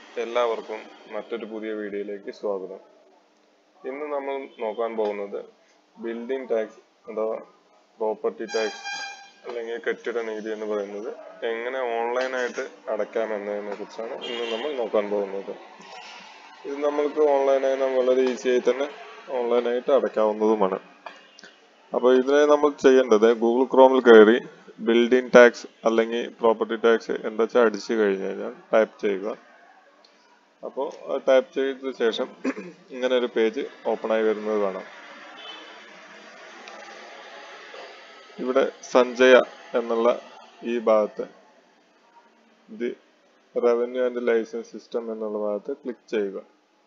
എല്ലാവർക്കും മറ്റൊരു പുതിയ വീഡിയോയിലേക്ക് സ്വാഗതം ഇന്ന് നമ്മൾ നോക്കാൻ പോകുന്നത് ബിൽഡിംഗ് ടാക്സ് അഥവാ പ്രോപ്പർട്ടി ടാക്സ് അല്ലെങ്കിൽ കെട്ടിട നികുതി എന്ന് പറയുന്നത് എങ്ങനെ ഓൺലൈനായിട്ട് അടയ്ക്കാം എന്നതിനെ കുറിച്ചാണ് ഇന്ന് നമ്മൾ നോക്കാൻ പോകുന്നത് ഇത് നമ്മൾക്ക് ഓൺലൈനായി വളരെ ഈസിയായി തന്നെ ഓൺലൈനായിട്ട് അടയ്ക്കാവുന്നതുമാണ് അപ്പോൾ ഇതിനായി നമ്മൾ ചെയ്യേണ്ടത് ഗൂഗിൾ ക്രോമിൽ കയറി ബിൽഡിംഗ് ടാക്സ് അല്ലെങ്കിൽ പ്രോപ്പർട്ടി ടാക്സ് എന്താ വെച്ചാൽ അടിച്ചു കഴിഞ്ഞ് കഴിഞ്ഞാൽ ടൈപ്പ് ചെയ്യുക അപ്പോൾ ടൈപ്പ് ചെയ്ത ശേഷം ഇങ്ങനെ ഒരു പേജ് ഓപ്പൺ ആയി വരുന്നത് കാണാം ഇവിടെ സഞ്ജയ എന്നുള്ള ഈ ഭാഗത്ത് the revenue and license system എന്നുള്ള ഭാഗത്ത് ക്ലിക്ക് ചെയ്യുക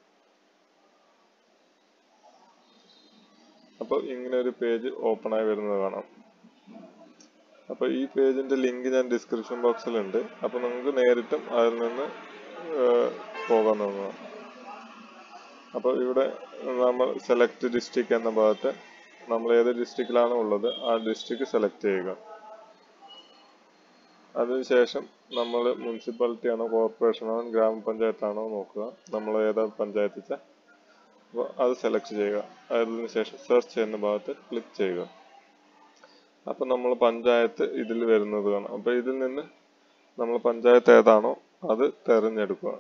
അപ്പോൾ ഇങ്ങനെ ഒരു പേജ് ഓപ്പൺ ആയി വരുന്നത് കാണാം അപ്പോൾ ഈ പേജിന്റെ ലിങ്ക് ഞാൻ ഡിസ്ക്രിപ്ഷൻ ബോക്സിലുണ്ട് അപ്പോൾ നിങ്ങൾക്ക് നേരിട്ടും അതിൽ നിന്ന് പോകാവുന്നതാണ് അപ്പോൾ ഇവിടെ നമ്മൾ സെലക്ട് ഡിസ്ട്രിക്ട് എന്ന ഭാഗത്ത് നമ്മൾ ഏത് ഡിസ്ട്രിക്റ്റിലാണ് ഉള്ളത് ആ ഡിസ്ട്രിക്ട് സെലക്ട് ചെയ്യുക അതിനുശേഷം നമ്മൾ മുനിസിപ്പാലിറ്റി ആണോ കോർപ്പറേഷൻ ആണോ ഗ്രാമപഞ്ചായത്താണോ നോക്കുക നമ്മൾ ഏതാ പഞ്ചായത്തിച്ച അപ്പോൾ അത് സെലക്ട് ചെയ്യുക അതിനുശേഷം സെർച്ച് എന്ന ഭാഗത്ത് ക്ലിക്ക് ചെയ്യുക അപ്പോൾ നമ്മൾ പഞ്ചായത്ത് ഇതിൽ വരുന്നത് കാണാം അപ്പോൾ ഇതിൽ നിന്ന് നമ്മൾ പഞ്ചായത്ത് ഏതാണോ അത് തിരഞ്ഞെടുക്കുക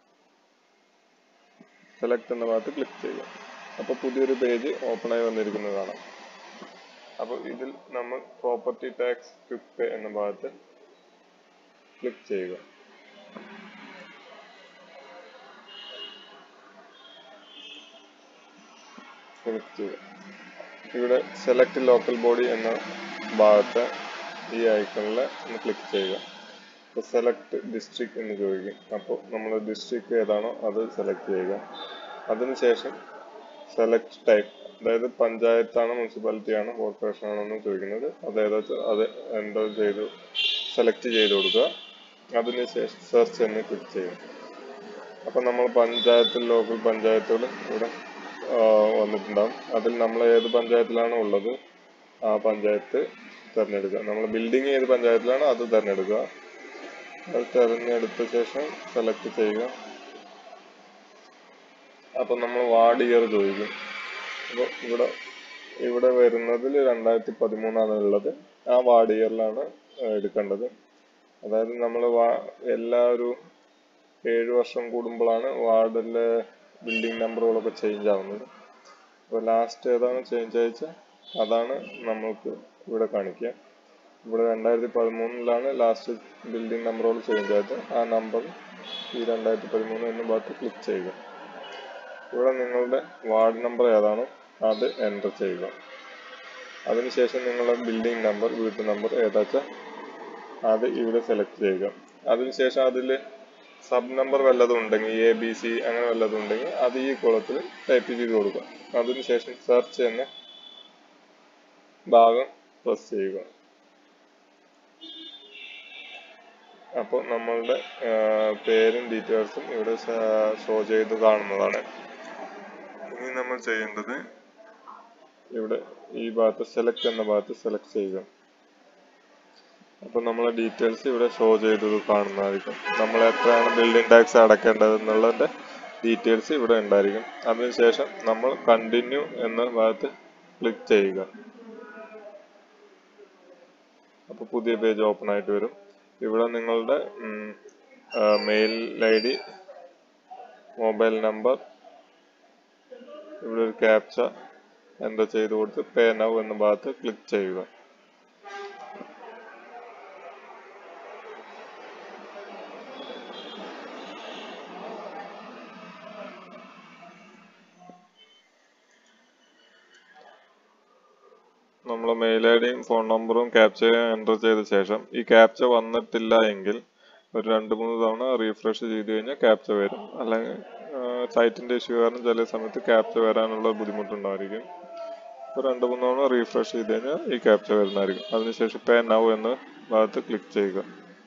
സെലക്ട് എന്ന ഭാഗത്ത് ക്ലിക്ക് ചെയ്യുക അപ്പോൾ പുതിയൊരു പേജ് ഓപ്പൺ ആയി വന്നിരിക്കുന്നത് കാണാം അപ്പോൾ ഇതിൽ നമ്മൾ പ്രോപ്പർട്ടി ടാക്സ് ക്വിക്ക് പേ എന്ന ഭാഗത്ത് ക്ലിക്ക് ചെയ്യുക ക്ലിക്ക് ചെയ്യുക ഇവിടെ സെലക്ട് ലോക്കൽ ബോഡി എന്ന ഭാഗത്ത് ഈ ഐക്കണിൽ ഒന്ന് ക്ലിക്ക് ചെയ്യുക അപ്പോൾ സെലക്ട് ഡിസ്ട്രിക്ട് എന്ന് ചോദിക്കും അപ്പോൾ നമ്മൾ ഡിസ്ട്രിക്ട് ഏതാണോ അത് സെലക്ട് ചെയ്യുക അതിനുശേഷം സെലക്ട് ടൈപ്പ് അതായത് പഞ്ചായത്താണോ മുനിസിപ്പാലിറ്റി ആണോ കോർപ്പറേഷൻ ആണോ എന്ന് ചോദിക്കുന്നത് അത് ഏതാ അത് എൻ്റർ ചെയ്ത് സെലക്ട് ചെയ്ത് കൊടുക്കുക അതിനുശേഷം സെർച്ച് എന്ന് ക്ലിക്ക് ചെയ്യുക അപ്പം നമ്മൾ പഞ്ചായത്തിൽ ലോക്കൽ പഞ്ചായത്തുകൾ ഇവിടെ വന്നിട്ടുണ്ടാവും അതിൽ നമ്മൾ ഏത് പഞ്ചായത്തിലാണോ ഉള്ളത് ആ പഞ്ചായത്ത് തിരഞ്ഞെടുക്കുക നമ്മൾ ബിൽഡിംഗ് ഏത് പഞ്ചായത്തിലാണോ അത് തിരഞ്ഞെടുക്കുക അത് തിരഞ്ഞെടുത്ത ശേഷം സെലക്ട് ചെയ്യുക അപ്പം നമ്മൾ വാർഡ് ഇയർ ചോദിക്കും അപ്പോൾ ഇവിടെ ഇവിടെ വരുന്നതിൽ രണ്ടായിരത്തി പതിമൂന്നാണ് ഉള്ളത് ആ വാർഡ് ഇയറിലാണ് എടുക്കേണ്ടത് അതായത് നമ്മൾ വാ എല്ലാ ഒരു ഏഴ് വർഷം കൂടുമ്പോഴാണ് വാർഡിലെ ബിൽഡിംഗ് നമ്പറുകളൊക്കെ ചേഞ്ച് ആവുന്നത് അപ്പോൾ ലാസ്റ്റ് ഏതാണ് ചേഞ്ച് അയച്ചാൽ അതാണ് നമ്മൾക്ക് ഇവിടെ കാണിക്കുക ഇവിടെ രണ്ടായിരത്തി പതിമൂന്നിലാണ് ലാസ്റ്റ് ബിൽഡിംഗ് നമ്പറുകൾ ചേഞ്ച് ആയത് ആ നമ്പർ ഈ രണ്ടായിരത്തി പതിമൂന്ന് എന്ന ഭാഗത്ത് ക്ലിക്ക് ചെയ്യുക ഇവിടെ നിങ്ങളുടെ വാർഡ് നമ്പർ ഏതാണോ അത് എൻ്റർ ചെയ്യുക അതിനുശേഷം നിങ്ങളുടെ ബിൽഡിംഗ് നമ്പർ വീട്ടു നമ്പർ ഏതാച്ചാൽ അത് ഇവിടെ സെലക്ട് ചെയ്യുക അതിനുശേഷം അതിൽ സബ് നമ്പർ വല്ലതും ഉണ്ടെങ്കിൽ എ ബി സി അങ്ങനെ വല്ലതും ഉണ്ടെങ്കിൽ അത് ഈ കുളത്തിൽ ടൈപ്പ് ചെയ്ത് കൊടുക്കുക അതിനുശേഷം സെർച്ച് എന്ന ഭാഗം പ്രസ് ചെയ്യുക അപ്പോൾ നമ്മളുടെ പേരും ഡീറ്റെയിൽസും ഇവിടെ ഷോ ചെയ്ത് കാണുന്നതാണ് ഇനി നമ്മൾ ചെയ്യേണ്ടത് ഇവിടെ ഈ ഭാഗത്ത് സെലക്ട് എന്ന ഭാഗത്ത് സെലക്ട് ചെയ്യുക അപ്പോൾ നമ്മളെ ഡീറ്റെയിൽസ് ഇവിടെ ഷോ ചെയ്തത് കാണുന്നതായിരിക്കും നമ്മൾ എത്രയാണ് ബിൽഡിംഗ് ടാക്സ് അടക്കേണ്ടത് എന്നുള്ളതിൻ്റെ ഡീറ്റെയിൽസ് ഇവിടെ ഉണ്ടായിരിക്കും അതിനുശേഷം നമ്മൾ കണ്ടിന്യൂ എന്ന ഭാഗത്ത് ക്ലിക്ക് ചെയ്യുക അപ്പോൾ പുതിയ പേജ് ഓപ്പൺ ആയിട്ട് വരും ഇവിടെ നിങ്ങളുടെ മെയിൽ ഐ ഡി മൊബൈൽ നമ്പർ ഇവിടെ ഒരു ക്യാപ്ച എൻ്റർ ചെയ്ത് കൊടുത്ത് പേ നൗ എന്ന ഭാഗത്ത് ക്ലിക്ക് ചെയ്യുക നമ്മൾ മെയിൽ ഐ ഡിയും ഫോൺ നമ്പറും ക്യാപ്ചയും എൻ്റർ ചെയ്ത ശേഷം ഈ ക്യാപ്ച വന്നിട്ടില്ല എങ്കിൽ ഒരു രണ്ട് മൂന്ന് തവണ റീഫ്രഷ് ചെയ്ത് കഴിഞ്ഞാൽ ക്യാപ്ച വരും അല്ലെങ്കിൽ സൈറ്റിൻ്റെ ഇഷ്യൂ കാരണം ചില സമയത്ത് ക്യാപ്ച വരാനുള്ള ബുദ്ധിമുട്ടുണ്ടായിരിക്കും അപ്പോൾ രണ്ട് മൂന്ന് തവണ റീഫ്രഷ് ചെയ്ത് കഴിഞ്ഞാൽ ഈ ക്യാപ്ച വരുന്നതായിരിക്കും അതിനുശേഷം പേ നൗ എന്ന ഭാഗത്ത് ക്ലിക്ക് ചെയ്യുക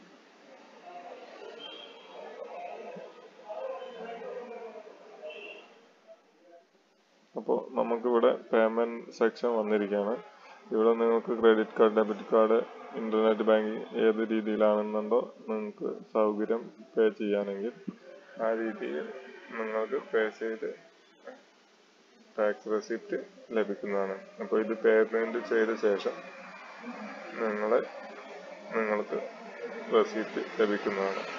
അപ്പോൾ നമുക്കിവിടെ പേയ്മെൻറ്റ് സെക്ഷൻ വന്നിരിക്കുകയാണ് ഇവിടെ നിങ്ങൾക്ക് credit card debit card internet banking ഏത് രീതിയിലാണെന്നുണ്ടോ നിങ്ങൾക്ക് സൗകര്യം പേ ചെയ്യാനെങ്കിൽ ആ രീതിയിൽ നിങ്ങൾക്ക് പേ ചെയ്ത് ടാക്സ് റെസിപ്റ്റ് ലഭിക്കുന്നതാണ് അപ്പോൾ ഇത് പേയ്മെൻറ്റ് ചെയ്ത ശേഷം നിങ്ങൾ നിങ്ങൾക്ക് റെസിപ്റ്റ് ലഭിക്കുന്നതാണ്